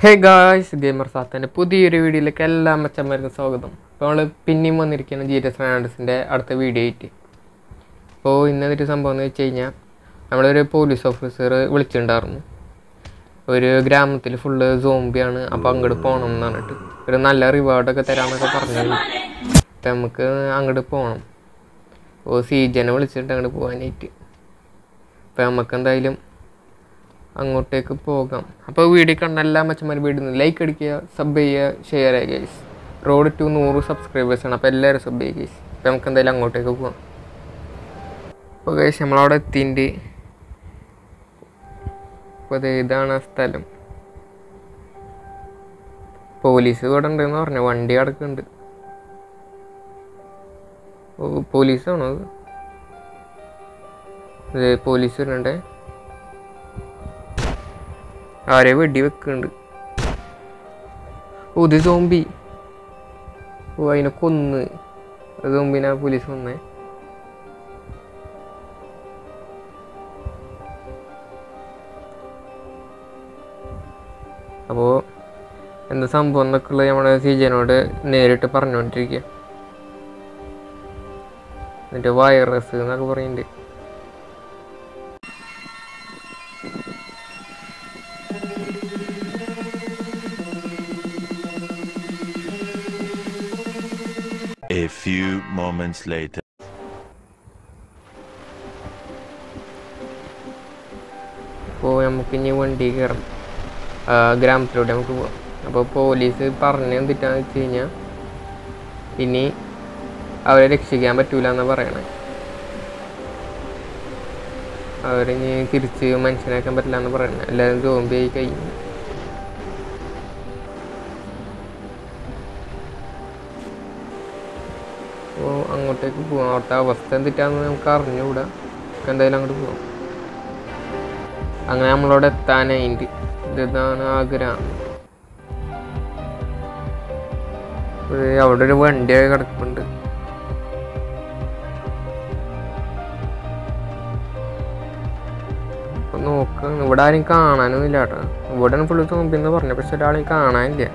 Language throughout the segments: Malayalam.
ഹേ ഗായ്സ് ഗെയിമർ സാത്തൻ്റെ പുതിയൊരു വീഡിയോയിലേക്ക് എല്ലാ മച്ചന്മാർക്കും സ്വാഗതം അപ്പോൾ നമ്മൾ പിന്നെയും വന്നിരിക്കുന്ന ജി എസ് ഫെർണാണ്ടസിൻ്റെ അടുത്ത വീഡിയോ ആയിട്ട് അപ്പോൾ ഇന്നത്തെ സംഭവം എന്ന് വെച്ച് കഴിഞ്ഞാൽ നമ്മളൊരു പോലീസ് ഓഫീസർ വിളിച്ചിട്ടുണ്ടായിരുന്നു ഒരു ഗ്രാമത്തിൽ ഫുള്ള് സോംബിയാണ് അപ്പോൾ അങ്ങോട്ട് പോകണം എന്ന് പറഞ്ഞിട്ട് ഒരു നല്ല റിവാർഡൊക്കെ തരാമെന്നൊക്കെ പറഞ്ഞത് അപ്പം നമുക്ക് അങ്ങോട്ട് പോകണം അപ്പോൾ സീജനെ വിളിച്ചിട്ട് അങ്ങോട്ട് പോകാനായിട്ട് അപ്പോൾ നമുക്ക് എന്തായാലും അങ്ങോട്ടേക്ക് പോകാം അപ്പോൾ വീഡിയോ കണ്ട എല്ലാ മച്ചന്മാരും വീഡിയോ ലൈക്ക് അടിക്കുക സബ് ചെയ്യുക ഷെയർ ചെയ്യുക ഗൈസ് റോഡ് ടു നൂറ് സബ്സ്ക്രൈബേഴ്സ് ആണ് അപ്പോൾ എല്ലാവരും സബ് ചെയ്യുക ഗൈസ് അപ്പോൾ നമുക്ക് എന്തായാലും അങ്ങോട്ടേക്ക് പോകാം അപ്പോൾ ഗൈസ് നമ്മളവിടെ എത്തിയിട്ട് അപ്പോൾ ദേ ഇതാണ് ആ സ്ഥലം പോലീസ് ഇവിടെ ഉണ്ടെന്ന് പറഞ്ഞു വണ്ടി കിടക്കുന്നുണ്ട് ഓ പോലീസാണോ അത് ഇത് പോലീസ് വരുന്നുണ്ടേ ആരെ വെടി വെക്കുന്നുണ്ട് ഓ ഇത് സോംബി ഓ അതിനെ കൊന്ന് അത് സോംബിനെ പോലീസ് കൊന്നേ അപ്പോൾ എന്താ സംഭവം എന്നൊക്കെ ഉള്ളത് നമ്മുടെ സിജനോട് നേരിട്ട് പറഞ്ഞുകൊണ്ടിരിക്കുക എന്നിട്ട് വൈറസ് എന്നൊക്കെ പറയുന്നുണ്ട് A few moments later. അപ്പോൾ നമുക്ക് ഇനി വണ്ടി കയറാം ആ, ഗ്രാമത്തിലൂടെ നമുക്ക് പോവാം അപ്പോൾ പോലീസ് പറഞ്ഞു എന്തിട്ടാന്ന് വെച്ച് കഴിഞ്ഞാൽ ഇനി അവരെ രക്ഷിക്കാൻ പറ്റൂല എന്നാണ് പറയണേ അവരിനി തിരിച്ച് മനുഷ്യനാക്കാൻ പറ്റില്ല എന്ന് പറയണേ എല്ലാവരും ജോമ്പി ആയി കഴിഞ്ഞു അപ്പോൾ അങ്ങോട്ടേക്ക് പോവാം അവിടുത്തെ അവസ്ഥ എന്തിട്ടാന്ന് നമുക്ക് അറിഞ്ഞുകൂടാ നമുക്ക് എന്തായാലും അങ്ങോട്ട് പോവാം അങ്ങനെ നമ്മളവിടെ എത്താനായിട്ട് ഇതാണ് ആഗ്രഹം ഒരു അവിടെ ഒരു വണ്ടി കിടപ്പുണ്ട് അപ്പൊ നോക്കാം ഇവിടെ ആരും കാണാനൊന്നും ഇല്ല കേട്ടോ ഇവിടെ ഫുള്ള് തോമ്പിന്ന് പറഞ്ഞു പക്ഷെ ഒരാളെയും കാണാനില്ല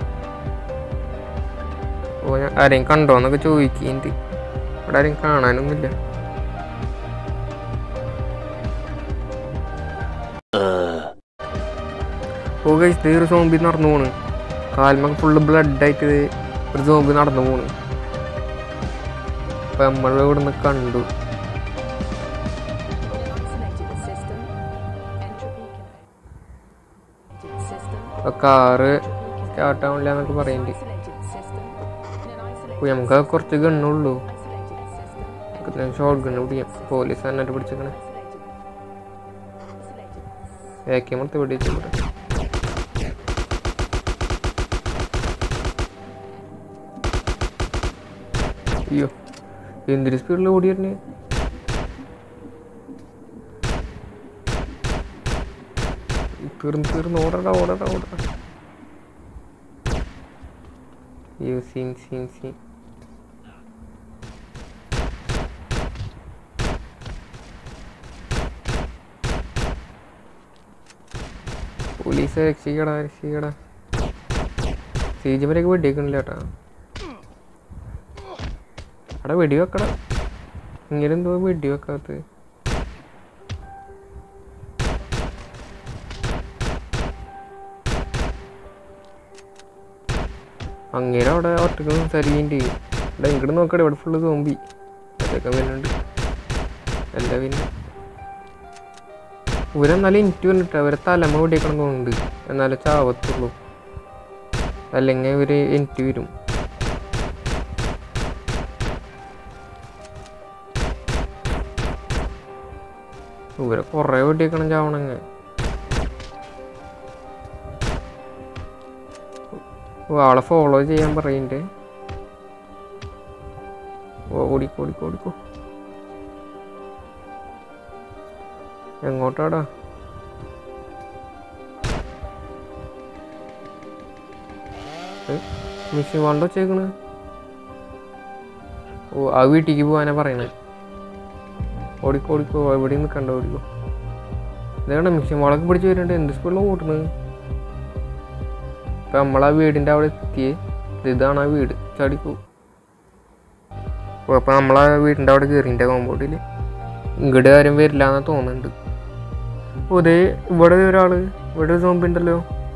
അപ്പോൾ ഞാൻ ആരെയും കണ്ടോന്നൊക്കെ ചോദിക്കുന്നുണ്ട് ഇവിടെ ആരെയും കാണാനൊന്നുമില്ല ഓ ഗൈസ് ദേ ഒരു സോംബി നടന്നു പോണ് കാൽമൊക്കെ ഫുള്ള് ബ്ലഡ് ആയിട്ട് ദേ ഒരു സോംബി നടന്നു പോണ് അപ്പൊ നമ്മൾ ഇവിടുന്ന് കണ്ടു Selected system. Entropy connected system. അപ്പൊ കാറ് സ്റ്റാർട്ട് ആവില്ല എന്നൊക്കെ പറയുന്നുണ്ട് Isolated system. In an isolated അപ്പൊ നമുക്ക് കുറച്ച് ഗണ്ണുള്ളൂ isolated system. ഷോർട്ട് ഗണ്ണ് പിടിക്കാം പോലീസ് എന്നിട്ട് പിടിച്ചേക്കണേ Isolated. ഏക്കെ മൊത്തം പിടിച്ചിട്ട് അയ്യോ എന്തൊരു സ്പീഡിൽ ഓടിയിരുന്നേ തീർന്ന് തീർന്ന് ഓടടാ ഓടടാ ഓടടാ അയ്യോ സീൻ സീൻ സീൻ പോലീസ് രക്ഷിക്കടാ രക്ഷിക്കടാ സീജിമരൊക്കെ വെടിവെക്കണില്ല കേട്ടാ അവിടെ വെടിവെക്കടാ ഇങ്ങനെ എന്തോ വെടിവെക്കാത്ത അങ്ങനെ അവിടെ ഒറ്റക്ക് സംസാരിക്കുന്നുണ്ട് ഇവിടെ ഇങ്ങോട്ട് നോക്കട്ടെ ഇവിടെ ഫുള്ള് തോമ്പി അതൊക്കെ വരുന്നുണ്ട് അല്ല പിന്നെ ഇവരെന്നാലും എനിക്ക് വന്നിട്ട് അവരെ തലമ വെടിയേക്കണം തോന്നുന്നുണ്ട് എന്നാലേ ചാവത്തുള്ളൂ അല്ലെങ്കിൽ ഇവര് എനിക്ക് വരും ഇവരെ കൊറേ വെടിയേക്കണം ചാവണങ്ങ ഓ, ആളെ ഫോളോ ചെയ്യാൻ പറയണ്ടേ ഓ ഓടിക്കോ ഓടിക്കോ ഓടിക്കോ എങ്ങോട്ടാടാ മിഷി വണ്ട വെച്ചേക്കണ് ഓ ആ വീട്ടിലേക്ക് പോവാനാ പറയണേ ഓടിക്കോ ഓടിക്കോ എവിടെ നിൽക്കണ്ട ഓടിക്കോ ഇതാണ് മിഷൻ വളക്ക് പിടിച്ച് വരുന്നുണ്ട് എന്ത് സ്പീഡിലാണ് ഓട്ടണത് ഇപ്പം നമ്മളാ വീടിൻ്റെ അവിടെ എത്തിയേ ഇതാണ് ആ വീട് ചാടിപ്പോ അപ്പോൾ നമ്മളാ വീടിൻ്റെ അവിടെ കയറിൻ്റെ കോമ്പൗണ്ടിൽ ഇങ്ങോട്ട് ആരും വരില്ല എന്ന് തോന്നുന്നുണ്ട് ഓ ദേ ഇവിടെ ഒരാൾ ഇവിടെ ഒരു സോമ്പി ഉണ്ടല്ലോ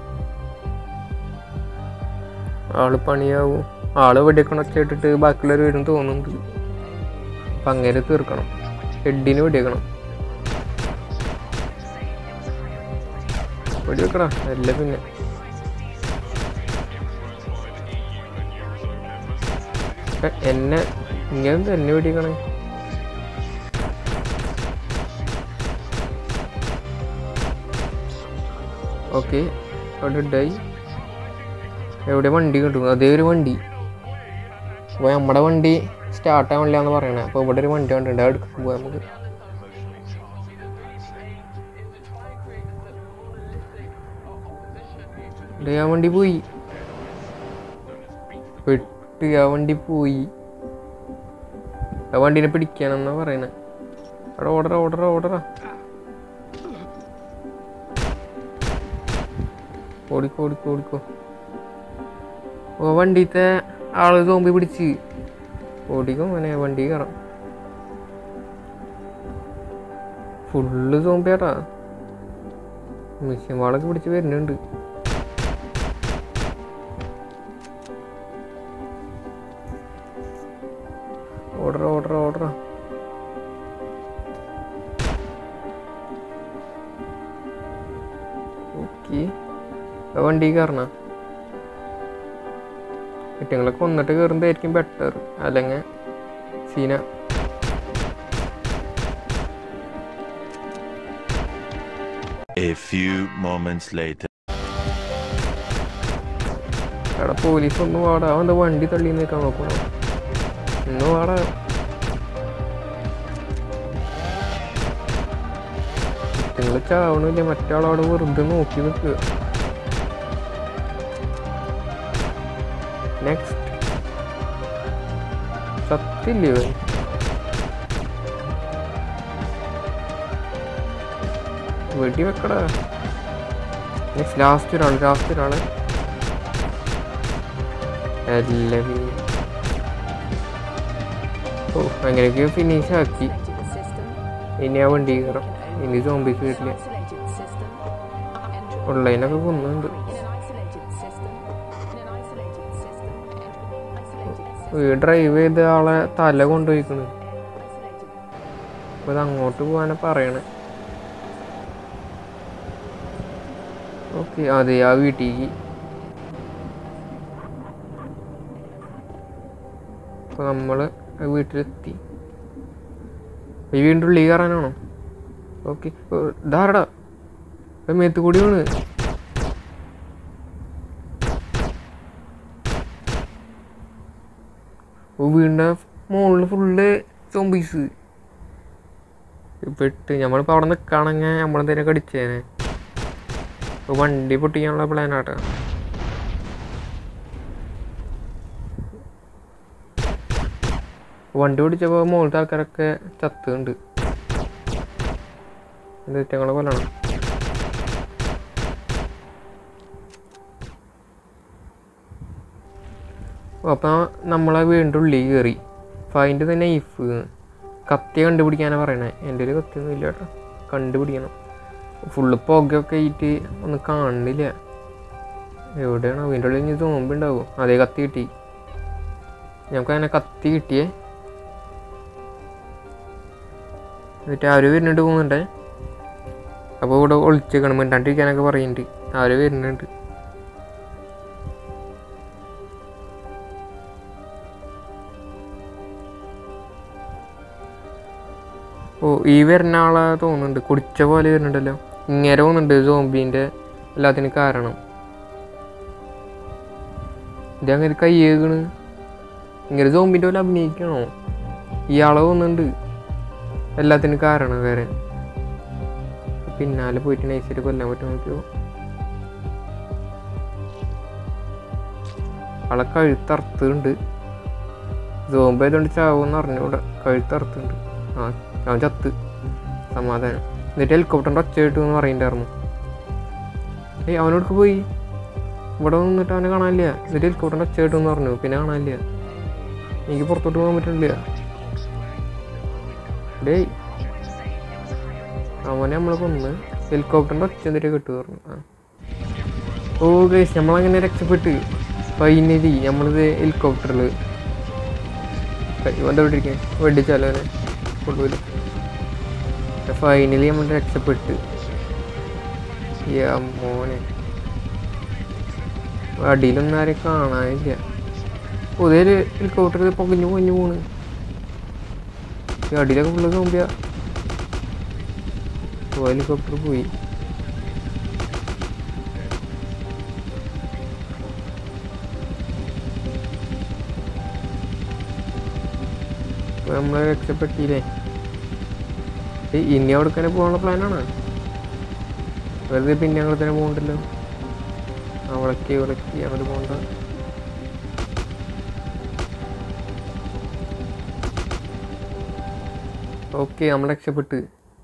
ആള് പണിയാവും ആള് വെടിക്കണം ഒച്ച ഇട്ടിട്ട് ബാക്കിയുള്ളവർ വരും തോന്നുന്നുണ്ട് അപ്പം അങ്ങനെ തീർക്കണം ഹെഡിന് വെടിവെക്കണം വെടിവെക്കടാ അല്ല പിന്നെ ഏ, എന്നെ ഇങ്ങനെ തന്നെ വെടിവെക്കണേ ഓക്കെ അവിടെ ഡായി എവിടെ വണ്ടി കിട്ടും അതേ ഒരു വണ്ടി അപ്പോൾ നമ്മുടെ വണ്ടി സ്റ്റാർട്ട് ആവണില്ല എന്ന് പറയണേ അപ്പോൾ ഇവിടെ ഒരു വണ്ടി കണ്ടിട്ടുണ്ട് അത് എടുക്കാൻ പോവാം നമുക്ക് ദേ ആ വണ്ടി പോയി പെട്ട് ആ വണ്ടി പോയി ആ വണ്ടീനെ പിടിക്കാനെന്നാ പറയണേ അവിടെ ഓർഡർ ഓർഡർ ഓർഡറാ ഓടിക്കോ ഓടിക്കോ ഓടിക്കോ ഓ വണ്ടിത്തെ ആള് തോമ്പി പിടിച്ച് ഓടിക്കോ മോനെ വണ്ടി കയറാം ഫുള്ള് സോമ്പിയാട്ടാ മിഷ്യൻ വാളൊക്കെ പിടിച്ച് വരുന്നുണ്ട് ഓർഡർ ഓർഡർ ഓർഡർ ഓക്കെ വണ്ടി കയറണ കുറ്റങ്ങളെ കൊന്നിട്ട് കയറുന്നതായിരിക്കും ബെറ്റർ അല്ലെങ്കിൽ സീന A few moments later. എടാ പോലീസ് ഒന്ന് വാടാ അവൻ എന്താ വണ്ടി തള്ളി നിൽക്കാൻ നോക്കണോ ഒന്ന് വാടാ കുറ്റങ്ങൾ ചാവണില്ല മറ്റാളവിടെ വെറുതെ നോക്കി നിൽക്കുക നെക്സ്റ്റ് സത്യല്ലേ ഇവൻ വെടി വെക്കടാ നെക്സ്റ്റ് ലാസ്റ്റ് ഒരാൾ ലാസ്റ്റ് ഒരാള് എല്ലാം ഓ അങ്ങനെയൊക്കെ ഫിനിഷ് ആക്കി Activated system. ഇനി ആ വണ്ടി കയറാം ഇനി സോംബീസ് വീട്ടില് Isolated system. Entropy. ഉള്ളതിനൊക്കെ കൊന്നുണ്ട് In an isolated system. In an isolated system. Entropy. Isolated system. ഈ ഡ്രൈവ് ചെയ്ത ആളെ തല കൊണ്ടുപോയിക്കണ് Isolated. അപ്പൊ ഇത് അങ്ങോട്ട് പോകാനാ പറയണേ ഓക്കെ അതെ ആ വീട്ടിലേക്ക് അപ്പൊ നമ്മള് ആ വീട്ടിലെത്തി ഈ വീണ്ടും ഉള്ളിൽ കയറാനാണോ ഓക്കെ ധാരടാ മേത്ത് കൂടി വീണ് ഓ വീടിൻ്റെ മുകളിൽ ഫുള്ള് സോംബീസ് പെട്ട് നമ്മളിപ്പോൾ അവിടെ നിൽക്കുകയാണെങ്കിൽ നമ്മളെന്തെങ്കിലും കടിച്ചേനെ ഇപ്പൊ വണ്ടി പൊട്ടിക്കാനുള്ള പ്ലാനാട്ടാ വണ്ടി പിടിച്ചപ്പോൾ മുകളിലത്തെ ആൾക്കാരൊക്കെ ചത്തുണ്ട് ഞങ്ങളെ കൊല്ലണം അപ്പോൾ നമ്മളെ വീണ്ടും ഉള്ളിൽ കയറി ഫൈൻഡ് ദ നൈഫ് കത്തി കണ്ടുപിടിക്കാനാണ് പറയണേ എൻ്റെ ഒരു കത്തിയൊന്നും ഇല്ല കേട്ടോ കണ്ടുപിടിക്കണം ഫുള്ള് പുകയൊക്കെ ആയിട്ട് ഒന്നും കാണുന്നില്ല എവിടെയാണ് അതിൻ്റെ ഉള്ളിൽ ഇനി സോമ്പ് ഉണ്ടാവും അതേ കത്തി കിട്ടി ഞങ്ങൾക്ക് അങ്ങനെ കത്തി കിട്ടിയേ എന്നിട്ട് ആര് വരുന്നുണ്ട് പോകുന്നുണ്ടേ അപ്പോൾ ഇവിടെ ഒളിച്ചേക്കണം മിണ്ടാണ്ടിരിക്കാനൊക്കെ പറയുന്നുണ്ട് ആര് വരുന്നുണ്ട് ഓ ഈ വരുന്ന ആളെ തോന്നുന്നുണ്ട് കുടിച്ച പോലെ വരുന്നുണ്ടല്ലോ ഇങ്ങനെ തോന്നുന്നുണ്ട് സോംബീൻ്റെ എല്ലാത്തിനും കാരണം ഇതങ്ങനെ കൈ കേൾക്കണ് ഇങ്ങനെ സോംബിൻ്റെ പോലെ അഭിനയിക്കണോ ഇയാളെ തോന്നുന്നുണ്ട് എല്ലാത്തിനും കാരണം വേറെ പിന്നാലെ പോയിട്ട് നൈസായിട്ട് കൊല്ലാൻ പറ്റും നോക്കിയോ ആളെ കഴുത്തറുത്തുണ്ട് സോംബ് ആയതുകൊണ്ട് ചാവുമെന്ന് അറിഞ്ഞൂടെ കഴുത്തറുത്തുണ്ട് ആ അവൻ ചത്ത് സമാധാനം എന്നിട്ട് ഹെലികോപ്റ്ററിൻ്റെ ഒച്ച കിട്ടു എന്ന് പറയുന്നുണ്ടായിരുന്നു ഏയ് അവനോടക്ക് പോയി ഇവിടെ നിന്നിട്ട് അവനെ കാണാനില്ല എന്നിട്ട് ഹെലികോപ്റ്ററിൻ്റെ ഒച്ച കേട്ടെന്ന് പറഞ്ഞു പിന്നെ കാണാനില്ല എനിക്ക് പുറത്തോട്ട് പോകാൻ പറ്റുന്നില്ല ഡേയ് അവനെ നമ്മൾ കൊന്ന് ഹെലികോപ്റ്ററിൻ്റെ ഒച്ച എന്തിട്ട് കേട്ടു പറഞ്ഞു ആ ഓ ഗൈസ് നമ്മളങ്ങനെ രക്ഷപ്പെട്ട് ഫൈനലി നമ്മളിത് ഹെലികോപ്റ്ററിൽ എന്താ വിട്ടിരിക്കാൻ വെടിച്ചാലോ അവനെ കൊണ്ടുപോയില്ല ഫൈനലി നമ്മൾ രക്ഷപ്പെട്ട് യാ മോനെ അടിയിലൊന്നും ആരെയും കാണാനില്ല പുതിയ ഹെലികോപ്റ്റർ പൊകഞ്ഞു പൊഞ്ഞു പോണ് ഈ അടിയിലൊക്കെ ഫുള്ള് നോമ്പിയ ഹെലികോപ്റ്റർ പോയി ഇപ്പൊ നമ്മളെ രക്ഷപ്പെട്ടില്ലേ ഏയ് ഇനി അവിടെ തന്നെ പോകാനുള്ള പ്ലാനാണ് വെറുതെ പിന്നെ ഞങ്ങൾ തന്നെ പോകണ്ടല്ലോ അവിടേക്ക് ഇവിടേക്ക് അങ്ങോട്ട് പോകണ്ട ഓക്കെ നമ്മൾ രക്ഷപ്പെട്ട്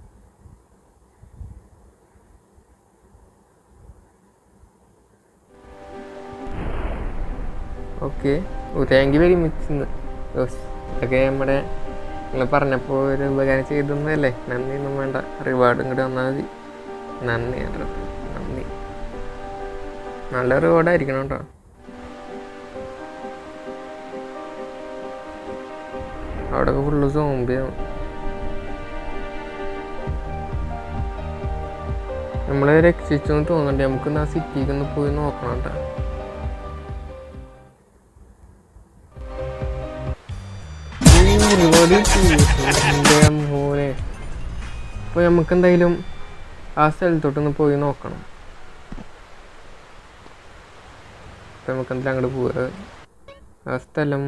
ഓക്കെ ഓ താങ്ക് യു വെരി മച്ച് ഇതൊക്കെ നമ്മുടെ നിങ്ങൾ പറഞ്ഞപ്പോൾ ഒരു ഉപകാരം ചെയ്തെന്നല്ലേ നന്ദി ഒന്നും വേണ്ട റിവാർഡും കൂടി വന്നാൽ മതി നന്ദി എൻ്റെ അടുത്ത്. നന്ദി നല്ല റിവാർഡായിരിക്കണം കേട്ടോ അവിടെയൊക്കെ ഫുള്ള് സോംബിയാണ് നമ്മളെ രക്ഷിച്ചു എന്ന് തോന്നുന്നുണ്ട് നമുക്ക് ആ സിറ്റിക്ക് ഒന്ന് പോയി നോക്കണം കേട്ടോ ഒരുപാട് എൻ്റെ മോനെ അപ്പോൾ നമുക്ക് എന്തായാലും ആ സ്ഥലത്തോട്ടൊന്ന് പോയി നോക്കണം അപ്പോൾ നമുക്ക് എന്തായാലും അങ്ങോട്ട് പോവുക ആ സ്ഥലം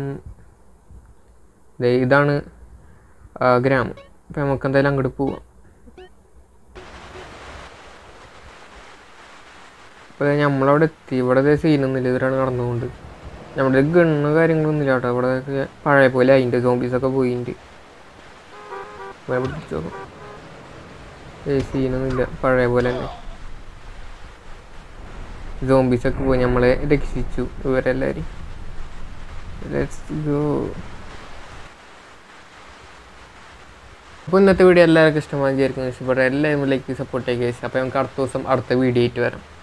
ദേ ഇതാണ് ആ ഗ്രാമം അപ്പോൾ നമുക്ക് എന്തായാലും അങ്ങോട്ട് പോവാം അപ്പോൾ നമ്മളവിടെ എത്തി ഇവിടെ സീനൊന്നുമില്ല ഇവരാണ് നടന്നുകൊണ്ട് നമ്മുടെ ഗണ്ണ് കാര്യങ്ങളൊന്നും ഇല്ല കേട്ടോ ഇവിടെ പഴയ പോലെ അതിൻ്റെ സോംബീസൊക്കെ പോയിട്ടുണ്ട് ഇവിടെ പിടിച്ച് നോക്കാം ഏ സീനൊന്നുമില്ല പഴയ പോലെ തന്നെ സോംബീസൊക്കെ പോയി നമ്മളെ രക്ഷിച്ചു ഇവരെല്ലാവരും ലെറ്റ്സ് ഗോ അപ്പോൾ ഇന്നത്തെ വീഡിയോ എല്ലാവർക്കും ഇഷ്ടമായി വിചാരിക്കുന്നു ഇഷ്ടപ്പെട്ട എല്ലാവരും ലൈക്ക് സപ്പോർട്ട് ചെയ്യുക അപ്പോൾ നമുക്ക് അടുത്ത ദിവസം അടുത്ത വീഡിയോ ആയിട്ട് വരാം